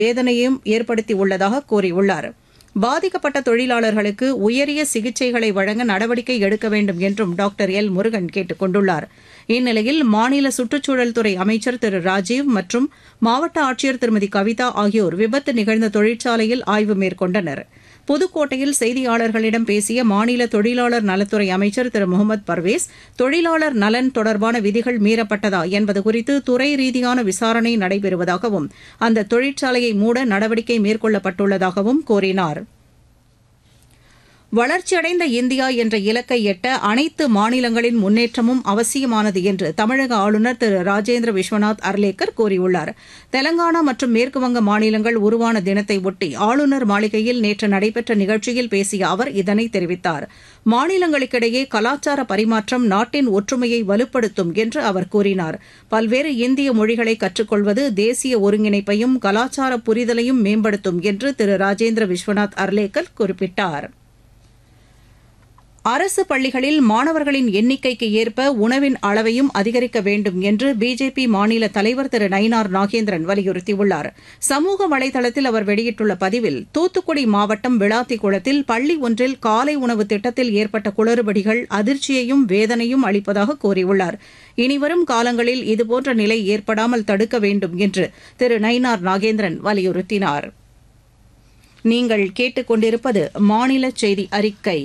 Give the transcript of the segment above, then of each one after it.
வேதனையையும் ஏற்படுத்தியுள்ளதாக கூறியுள்ளார் பாதிக்கப்பட்ட தொழிலாளர்களுக்கு உயரிய சிகிச்சைகளை வழங்க நடவடிக்கை எடுக்க வேண்டும் என்றும் டாக்டர் எல் முருகன் கேட்டுக் கொண்டுள்ளார் இந்நிலையில் மாநில சுற்றுச்சூழல் துறை அமைச்சர் திரு ராஜீவ் மற்றும் மாவட்ட ஆட்சியர் திருமதி கவிதா ஆகியோர் விபத்து நிகழ்ந்த தொழிற்சாலையில் ஆய்வு மேற்கொண்டனர் புதுக்கோட்டையில் செய்தியாளர்களிடம் பேசிய மாநில தொழிலாளர் நலத்துறை அமைச்சர் திரு முகமது பர்வேஸ் தொழிலாளர் நலன் தொடர்பான விதிகள் மீறப்பட்டதா என்பது குறித்து துறை ரீதியான விசாரணை நடைபெறுவதாகவும் அந்த தொழிற்சாலையை மூட நடவடிக்கை மேற்கொள்ளப்பட்டுள்ளதாகவும் கூறினார் வளர்ச்சியடைந்த இந்தியா என்ற இலக்கை எட்ட அனைத்து மாநிலங்களின் முன்னேற்றமும் அவசியமானது என்று தமிழக ஆளுநர் திரு ராஜேந்திர விஸ்வநாத் அர்லேக்கர் கூறியுள்ளார் தெலங்கானா மற்றும் மேற்குவங்க மாநிலங்கள் உருவான தினத்தை ஒட்டி ஆளுநர் மாளிகையில் நேற்று நடைபெற்ற நிகழ்ச்சியில் பேசிய அவர் இதனை தெரிவித்தார் மாநிலங்களுக்கிடையே கலாச்சார பரிமாற்றம் நாட்டின் ஒற்றுமையை வலுப்படுத்தும் என்று அவர் கூறினார் பல்வேறு இந்திய மொழிகளை கற்றுக்கொள்வது தேசிய ஒருங்கிணைப்பையும் கலாச்சார புரிதலையும் மேம்படுத்தும் என்று திரு ராஜேந்திர விஸ்வநாத் அர்லேக்கர் குறிப்பிட்டார் அரசு பள்ளிகளில் மாணவர்களின் எண்ணிக்கைக்கு ஏற்ப உணவின் அளவையும் அதிகரிக்க வேண்டும் என்று பிஜேபி மாநில தலைவர் திரு நயினார் நாகேந்திரன் வலியுறுத்தியுள்ளார் சமூக வலைதளத்தில் அவர் வெளியிட்டுள்ள பதிவில் தூத்துக்குடி மாவட்டம் விளாத்திக்குளத்தில் பள்ளி ஒன்றில் காலை உணவு திட்டத்தில் ஏற்பட்ட குளறுபடிகள் அதிர்ச்சியையும் வேதனையும் அளிப்பதாக கூறியுள்ளார் இனிவரும் காலங்களில் இதுபோன்ற நிலை ஏற்படாமல் தடுக்க வேண்டும் என்று திரு நயினார் நாகேந்திரன் வலியுறுத்தினார் நீங்கள் கேட்டுக்கொண்டிருப்பது மாநில செய்தி அறிக்கை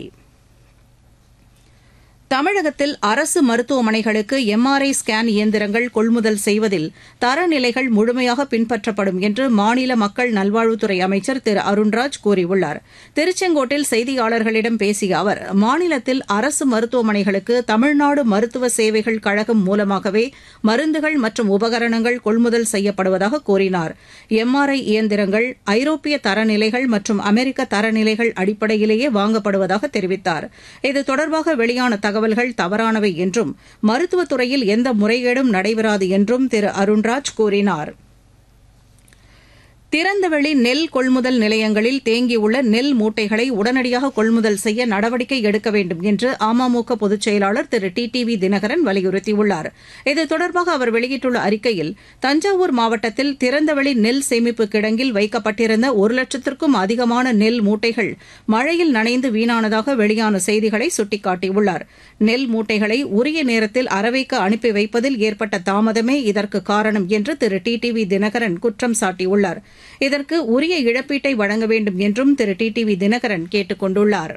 தமிழகத்தில் அரசு மருத்துவமனைகளுக்கு எம்ஆர்ஐ ஸ்கேன் இயந்திரங்கள் கொள்முதல் செய்வதில் தரநிலைகள் முழுமையாக பின்பற்றப்படும் என்று மாநில மக்கள் நல்வாழ்வுத்துறை அமைச்சர் திரு அருண்ராஜ் கூறியுள்ளார் திருச்செங்கோட்டில் செய்தியாளர்களிடம் பேசிய அவர் மாநிலத்தில் அரசு மருத்துவமனைகளுக்கு தமிழ்நாடு மருத்துவ சேவைகள் கழகம் மூலமாகவே மருந்துகள் மற்றும் உபகரணங்கள் கொள்முதல் செய்யப்படுவதாக கூறினார் எம்ஆர்ஐ இயந்திரங்கள் ஐரோப்பிய தரநிலைகள் மற்றும் அமெரிக்க தரநிலைகள் அடிப்படையிலேயே வாங்கப்படுவதாக தெரிவித்தார் இது தொடர்பாக வெளியான தகவல்கள் தவறானவை என்றும் மருத்துவத்துறையில் எந்த முறைகேடும் நடைபெறாது என்றும் திரு அருண்ராஜ் கூறினார் திறந்தவெளி நெல் கொள்முதல் நிலையங்களில் தேங்கியுள்ள நெல் மூட்டைகளை உடனடியாக கொள்முதல் செய்ய நடவடிக்கை எடுக்க வேண்டும் என்று அமமுக பொதுச் செயலாளர் Thiru T T V Dhinakaran வலியுறுத்தியுள்ளார் இது தொடர்பாக அவர் வெளியிட்டுள்ள அறிக்கையில் தஞ்சாவூர் மாவட்டத்தில் திறந்தவெளி நெல் சேமிப்பு கிடங்கில் வைக்கப்பட்டிருந்த ஒரு லட்சத்திற்கும் அதிகமான நெல் மூட்டைகள் மழையில் நனைந்து வீணானதாக வெளியான செய்திகளை சுட்டிக்காட்டியுள்ளார் நெல் மூட்டைகளை உரிய நேரத்தில் அரவைக்கு அனுப்பி வைப்பதில் ஏற்பட்ட தாமதமே இதற்கு காரணம் என்று Thiru T T V Dhinakaran குற்றம் சாட்டியுள்ளார் இதற்கு உரிய இழப்பீட்டை வழங்க வேண்டும் என்றும் Thiru T T V Dhinakaran கேட்டுக் கொண்டுள்ளார்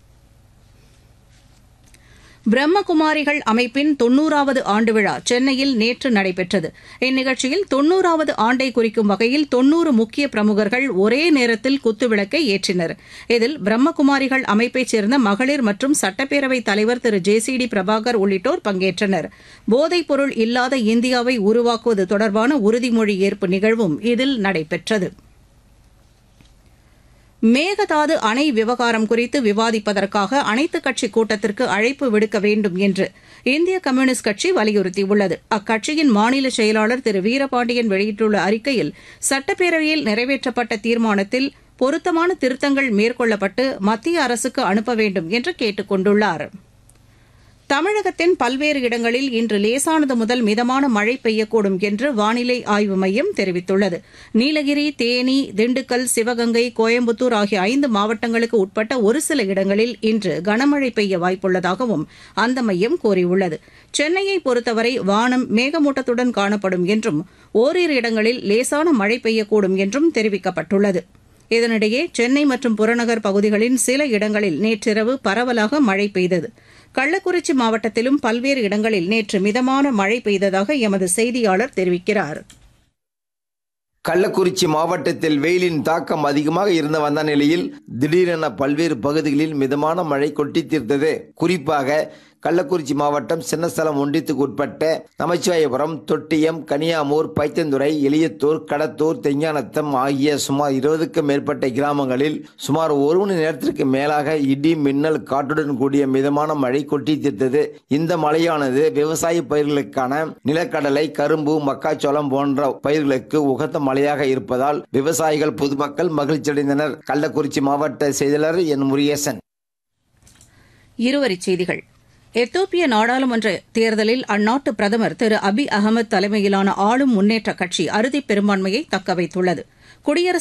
பிரம்மகுமாரிகள் அமைப்பின் தொன்னூறாவது ஆண்டு விழா சென்னையில் நேற்று நடைபெற்றது இந்நிகழ்ச்சியில் தொன்னூறாவது ஆண்டை குறிக்கும் வகையில் தொன்னூறு முக்கிய பிரமுகர்கள் ஒரே நேரத்தில் குத்துவிளக்கை ஏற்றினர் இதில் பிரம்மகுமாரிகள் அமைப்பைச் சேர்ந்த மகளிர் மற்றும் சட்டப்பேரவைத் தலைவர் Thiru J C D Prabhakar உள்ளிட்டோர் பங்கேற்றனர் போதைப் பொருள் இல்லாத இந்தியாவை உருவாக்குவது தொடர்பான உறுதிமொழி ஏற்பு நிகழ்வும் இதில் நடைபெற்றது மேகதாது அணை விவகாரம் குறித்து விவாதிப்பதற்காக அனைத்துக் கட்சி கூட்டத்திற்கு அழைப்பு விடுக்க வேண்டும் என்று இந்திய கம்யூனிஸ்ட் கட்சி வலியுறுத்தியுள்ளது அக்கட்சியின் மாநில செயலாளர் திரு வீரபாண்டியன் வெளியிட்டுள்ள அறிக்கையில் சட்டப்பேரவையில் நிறைவேற்றப்பட்ட தீர்மானத்தில் பொருத்தமான திருத்தங்கள் மேற்கொள்ளப்பட்டு மத்திய அரசுக்கு அனுப்ப வேண்டும் என்று கேட்டுக் கொண்டுள்ளாா் தமிழகத்தின் பல்வேறு இடங்களில் இன்று லேசானது முதல் மிதமான மழை பெய்யக்கூடும் என்று வானிலை ஆய்வு மையம் தெரிவித்துள்ளது நீலகிரி தேனி திண்டுக்கல் சிவகங்கை கோயம்புத்தூர் ஆகிய ஐந்து மாவட்டங்களுக்கு உட்பட்ட ஒரு சில இடங்களில் இன்று கனமழை பெய்ய வாய்ப்புள்ளதாகவும் அந்த மையம் கூறியுள்ளது சென்னையை பொறுத்தவரை வானம் மேகமூட்டத்துடன் காணப்படும் என்றும் ஓரிரு இடங்களில் லேசான மழை பெய்யக்கூடும் என்றும் தெரிவிக்கப்பட்டுள்ளது இதனிடையே சென்னை மற்றும் புறநகர் பகுதிகளின் சில இடங்களில் நேற்றிரவு பரவலாக மழை பெய்தது கள்ளக்குறிச்சி மாவட்டத்திலும் பல்வேறு இடங்களில் நேற்று மிதமான மழை பெய்ததாக எமது செய்தியாளர் தெரிவிக்கிறார் கள்ளக்குறிச்சி மாவட்டத்தில் வெயிலின் தாக்கம் அதிகமாக இருந்து வந்த நிலையில் திடீரென பல்வேறு பகுதிகளில் மிதமான மழை கொட்டி தீர்த்தது குறிப்பாக கள்ளக்குறிச்சி மாவட்டம் சின்னஸ்தலம் ஒன்றியத்துக்கு உட்பட்ட நமச்சிவாயபுரம் தொட்டியம் கனியாமூர் பைத்தந்துறை எளியத்தூர் கடத்தூர் தெஞ்ஞானத்தம் ஆகிய சுமார் இருபதுக்கும் மேற்பட்ட கிராமங்களில் சுமார் ஒரு மணி நேரத்திற்கு மேலாக இடி மின்னல் காற்றுடன் கூடிய மிதமான மழை கொட்டி தீர்த்தது இந்த மழையானது விவசாய பயிர்களுக்கான நிலக்கடலை கரும்பு மக்காச்சோளம் போன்ற பயிர்களுக்கு உகந்த மழையாக இருப்பதால் விவசாயிகள் பொதுமக்கள் மகிழ்ச்சியடைந்தனர் கள்ளக்குறிச்சி மாவட்ட செயலாளர் என் முருகேசன் இருவரிச் செய்திகள் எத்தோப்பிய நாடாளுமன்ற தேர்தலில் அந்நாட்டு பிரதமர் திரு அபி அகமது தலைமையிலான ஆளும் முன்னேற்ற கட்சி அறுதி பெரும்பான்மையை தக்கவைத்துள்ளது குடியரசு